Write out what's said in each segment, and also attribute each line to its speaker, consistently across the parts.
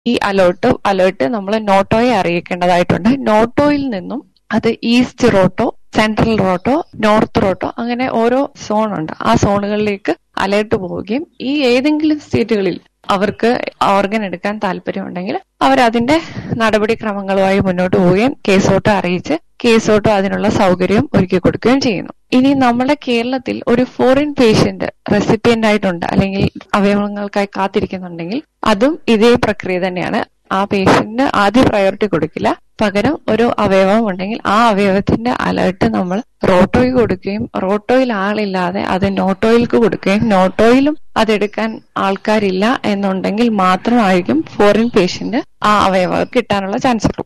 Speaker 1: ഈ alert alert നമ്മൾ നോട്ടോയെ അറിയിക്കേണ്ടതായിട്ടുണ്ട് നോട്ടോയിൽ നിന്നും അത് east Rotto central Rotto north Rotto അങ്ങനെ ഓരോ സോൺ ഉണ്ട് ആ സോണുകളിലേക്ക് അലേർട്ട് പോവുകയും ഈ ഏതെങ്കിലും സ്റ്റേറ്റുകളിൽ അവർക്ക് ഓർഗൻ എടുക്കാൻ താല്പര്യമുണ്ടെങ്കിൽ അവർ അതിന്റെ നടപടിക്രമങ്ങളുമായി മുന്നോട്ട് പോവുകയും കേസോട്ടോ അറിയിച്ച് കേസോട്ടോ അതിനുള്ള സൗകര്യം ഒരുക്കി കൊടുക്കുകയും ചെയ്യുന്നു ഇനി നമ്മുടെ കേരളത്തിൽ ഒരു ഫോറിൻ പേഷ്യന്റ് റെസിപ്പിയന്റ് ആയിട്ടുണ്ട് അല്ലെങ്കിൽ അവയവങ്ങൾക്കായി കാത്തിരിക്കുന്നുണ്ടെങ്കിൽ അതും ഇതേ പ്രക്രിയ തന്നെയാണ് ആ പേഷ്യന്റിന് ആദ്യ പ്രയോറിറ്റി കൊടുക്കില്ല പകരം ഒരു അവയവം ഉണ്ടെങ്കിൽ ആ അവയവത്തിന്റെ അലേർട്ട് നമ്മൾ റോട്ടോയിൽ കൊടുക്കുകയും റോട്ടോയിൽ ആളില്ലാതെ അത് നോട്ടോയിൽക്ക് കൊടുക്കുകയും നോട്ടോയിലും അതെടുക്കാൻ ആൾക്കാരില്ല എന്നുണ്ടെങ്കിൽ മാത്രമായിരിക്കും ഫോറിൻ പേഷ്യന്റ് ആ അവയവം കിട്ടാനുള്ള ചാൻസ് ഉള്ളൂ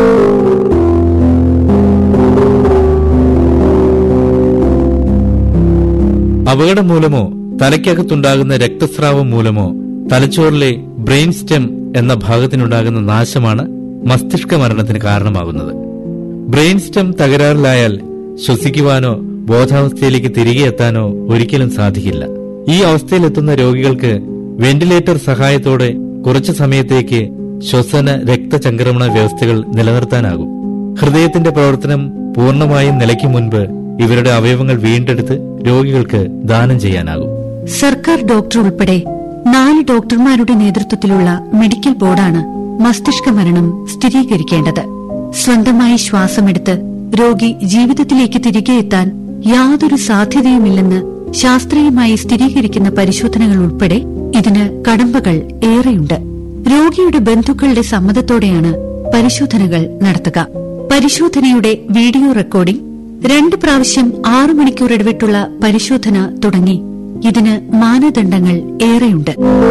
Speaker 2: അപകടം മൂലമോ തലയ്ക്കകത്തുണ്ടാകുന്ന രക്തസ്രാവം മൂലമോ തലച്ചോറിലെ ബ്രെയിൻ സ്റ്റെം എന്ന ഭാഗത്തിനുണ്ടാകുന്ന നാശമാണ് മസ്തിഷ്ക മരണത്തിന് കാരണമാകുന്നത് ബ്രെയിൻ സ്റ്റെം തകരാറിലായാൽ ശ്വസിക്കുവാനോ ബോധാവസ്ഥയിലേക്ക് തിരികെ എത്താനോ ഒരിക്കലും സാധിക്കില്ല ഈ അവസ്ഥയിലെത്തുന്ന രോഗികൾക്ക് വെന്റിലേറ്റർ സഹായത്തോടെ കുറച്ചു സമയത്തേക്ക് ശ്വസന രക്തചംക്രമണ വ്യവസ്ഥകൾ നിലനിർത്താനാകും ഹൃദയത്തിന്റെ പ്രവർത്തനം പൂർണ്ണമായും നിലയ്ക്കും മുൻപ് ഇവരുടെ അവയവങ്ങൾ വീണ്ടെടുത്ത് രോഗികൾക്ക് ദാനം ചെയ്യാനാകും
Speaker 3: സർക്കാർ ഡോക്ടർ ഉൾപ്പെടെ നാല് ഡോക്ടർമാരുടെ നേതൃത്വത്തിലുള്ള മെഡിക്കൽ ബോർഡാണ് മസ്തിഷ്ക മരണം സ്ഥിരീകരിക്കേണ്ടത് സ്വന്തമായി ശ്വാസമെടുത്ത് രോഗി ജീവിതത്തിലേക്ക് തിരികെ എത്താൻ യാതൊരു സാധ്യതയുമില്ലെന്ന് ശാസ്ത്രീയമായി സ്ഥിരീകരിക്കുന്ന പരിശോധനകൾ ഉൾപ്പെടെ ഇതിന് കടമ്പകൾ ഏറെയുണ്ട് രോഗിയുടെ ബന്ധുക്കളുടെ സമ്മതത്തോടെയാണ് പരിശോധനകൾ നടത്തുക പരിശോധനയുടെ വീഡിയോ റെക്കോർഡിംഗ് രണ്ട് പ്രാവശ്യം ആറു മണിക്കൂർ ഇടവിട്ടുള്ള പരിശോധന തുടങ്ങി ഇതിന് മാനദണ്ഡങ്ങൾ ഏറെയുണ്ട്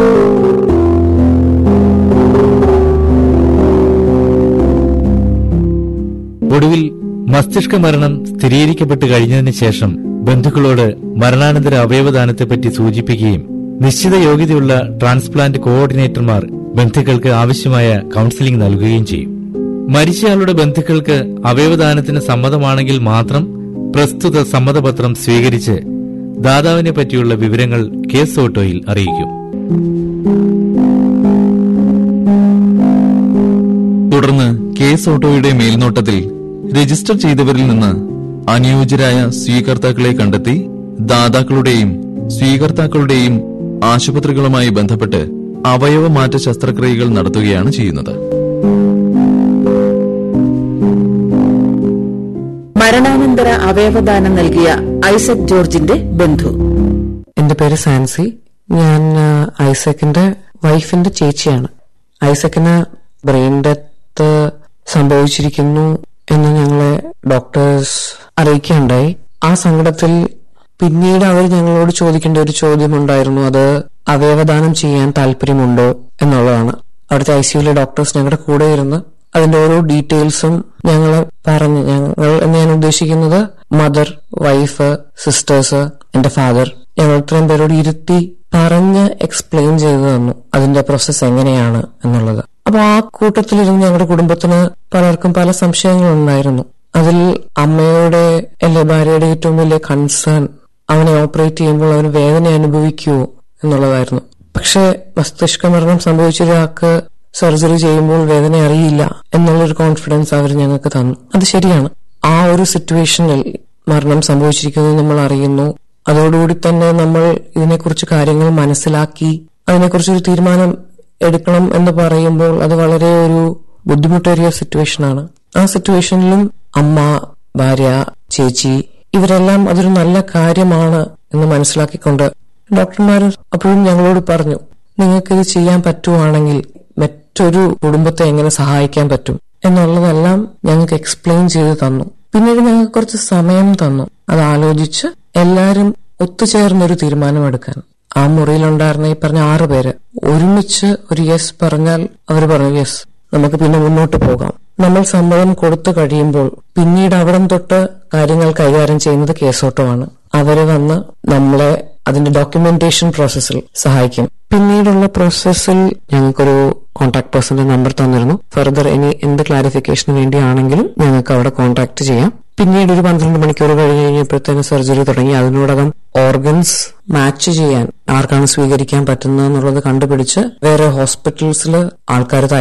Speaker 2: ഒടുവിൽ മസ്തിഷ്ക മരണം സ്ഥിരീകരിക്കപ്പെട്ട് കഴിഞ്ഞതിന് ശേഷം ബന്ധുക്കളോട് മരണാനന്തര അവയവദാനത്തെപ്പറ്റി സൂചിപ്പിക്കുകയും നിശ്ചിത യോഗ്യതയുള്ള ട്രാൻസ്പ്ലാന്റ് കോഓർഡിനേറ്റർമാർ ബന്ധുക്കൾക്ക് ആവശ്യമായ കൌൺസിലിംഗ് നൽകുകയും ചെയ്യും മരിച്ചയാളുടെ ബന്ധുക്കൾക്ക് അവയവദാനത്തിന് സമ്മതമാണെങ്കിൽ മാത്രം പ്രസ്തുത സമ്മതപത്രം സ്വീകരിച്ച് ദാതാവിനെ പറ്റിയുള്ള വിവരങ്ങൾ കേസ് ഓട്ടോയിൽ അറിയിക്കും
Speaker 4: തുടർന്ന് കേസ് ഓട്ടോയുടെ മേൽനോട്ടത്തിൽ രജിസ്റ്റർ ചെയ്തവരിൽ നിന്ന് അനുയോജ്യരായ സ്വീകർത്താക്കളെ കണ്ടെത്തി ദാതാക്കളുടെയും സ്വീകർത്താക്കളുടെയും ആശുപത്രികളുമായി ബന്ധപ്പെട്ട് അവയവമാറ്റ ശസ്ത്രക്രിയകൾ നടത്തുകയാണ് ചെയ്യുന്നത്
Speaker 5: മരണാനന്തര അവയവദാനം നൽകിയ ഐസക് ജോർജിന്റെ ബന്ധു
Speaker 6: എന്റെ പേര് സാൻസി ഞാൻ ആ, ഐസക്കിന്റെ വൈഫിന്റെ ചേച്ചിയാണ് ഐസക്കിന് ബ്രെയിൻ ഡെത്ത് സംഭവിച്ചിരിക്കുന്നു എന്ന് ഞങ്ങളെ ഡോക്ടേഴ്സ് അറിയിക്കുകയുണ്ടായി ആ സങ്കടത്തിൽ പിന്നീട് അവർ ഞങ്ങളോട് ചോദിക്കേണ്ട ഒരു ചോദ്യമുണ്ടായിരുന്നു അത് അവയവദാനം ചെയ്യാൻ താല്പര്യമുണ്ടോ എന്നുള്ളതാണ് അവിടുത്തെ ഐ സിയിലെ ഡോക്ടേഴ്സ് ഞങ്ങളുടെ കൂടെ ഇരുന്ന് അതിന്റെ ഓരോ ഡീറ്റെയിൽസും ഞങ്ങൾ പറഞ്ഞ് ഞങ്ങൾ എന്ന് ഞാൻ ഉദ്ദേശിക്കുന്നത് മദർ വൈഫ് സിസ്റ്റേഴ്സ് എന്റെ ഫാദർ ഞങ്ങൾ ഇത്രയും പേരോട് ഇരുത്തി പറഞ്ഞ് എക്സ്പ്ലെയിൻ ചെയ്തു തന്നു അതിന്റെ പ്രോസസ്സ് എങ്ങനെയാണ് എന്നുള്ളത് അപ്പൊ ആ കൂട്ടത്തിലിരുന്ന് ഞങ്ങളുടെ കുടുംബത്തിന് പലർക്കും പല സംശയങ്ങളുണ്ടായിരുന്നു അതിൽ അമ്മയുടെ അല്ലെ ഭാര്യയുടെ ഏറ്റവും വലിയ കൺസേൺ അവനെ ഓപ്പറേറ്റ് ചെയ്യുമ്പോൾ അവന് വേദന അനുഭവിക്കുവോ എന്നുള്ളതായിരുന്നു പക്ഷെ മസ്തിഷ്ക മരണം സംഭവിച്ച ഒരാൾക്ക് സർജറി ചെയ്യുമ്പോൾ വേദന അറിയില്ല എന്നുള്ളൊരു കോൺഫിഡൻസ് അവർ ഞങ്ങൾക്ക് തന്നു അത് ശരിയാണ് ആ ഒരു സിറ്റുവേഷനിൽ മരണം സംഭവിച്ചിരിക്കുന്നത് നമ്മൾ അറിയുന്നു അതോടുകൂടി തന്നെ നമ്മൾ ഇതിനെക്കുറിച്ച് കാര്യങ്ങൾ മനസ്സിലാക്കി അതിനെക്കുറിച്ച് ഒരു തീരുമാനം എടുക്കണം എന്ന് പറയുമ്പോൾ അത് വളരെ ഒരു ബുദ്ധിമുട്ടേറിയ സിറ്റുവേഷനാണ് ആ സിറ്റുവേഷനിലും അമ്മ ഭാര്യ ചേച്ചി ഇവരെല്ലാം അതൊരു നല്ല കാര്യമാണ് എന്ന് മനസ്സിലാക്കിക്കൊണ്ട് ഡോക്ടർമാർ അപ്പോഴും ഞങ്ങളോട് പറഞ്ഞു നിങ്ങൾക്കിത് ചെയ്യാൻ പറ്റുവാണെങ്കിൽ മറ്റൊരു കുടുംബത്തെ എങ്ങനെ സഹായിക്കാൻ പറ്റും എന്നുള്ളതെല്ലാം ഞങ്ങൾക്ക് എക്സ്പ്ലെയിൻ ചെയ്ത് തന്നു പിന്നീട് ഞങ്ങൾക്ക് കുറച്ച് സമയം തന്നു അത് ആലോചിച്ച് എല്ലാരും ഒത്തുചേർന്നൊരു തീരുമാനമെടുക്കാൻ ആ മുറിയിലുണ്ടായിരുന്ന ഈ പറഞ്ഞ ആറ് പേര് ഒരുമിച്ച് ഒരു യെസ് പറഞ്ഞാൽ അവർ പറഞ്ഞു യെസ് നമുക്ക് പിന്നെ മുന്നോട്ട് പോകാം നമ്മൾ സമ്മതം കൊടുത്തു കഴിയുമ്പോൾ പിന്നീട് അവിടം തൊട്ട് കാര്യങ്ങൾ കൈകാര്യം ചെയ്യുന്നത് കേസോട്ടമാണ് അവര് വന്ന് നമ്മളെ അതിന്റെ ഡോക്യുമെന്റേഷൻ പ്രോസസ്സിൽ സഹായിക്കും പിന്നീടുള്ള പ്രോസസ്സിൽ ഞങ്ങൾക്കൊരു കോൺടാക്ട് പേഴ്സന്റെ നമ്പർ തന്നിരുന്നു ഫർദർ ഇനി എന്ത് ക്ലാരിഫിക്കേഷന് വേണ്ടിയാണെങ്കിലും ഞങ്ങൾക്ക് അവിടെ കോൺടാക്ട് ചെയ്യാം പിന്നീട് ഒരു പന്ത്രണ്ട് മണിക്കൂർ കഴിഞ്ഞ് കഴിഞ്ഞപ്പോഴത്തേന് സർജറി തുടങ്ങി അതിനോടകം ഓർഗൻസ് മാച്ച് ചെയ്യാൻ ആർക്കാണ് സ്വീകരിക്കാൻ പറ്റുന്നത് എന്നുള്ളത് കണ്ടുപിടിച്ച് വേറെ ഹോസ്പിറ്റൽസിൽ ആൾക്കാർ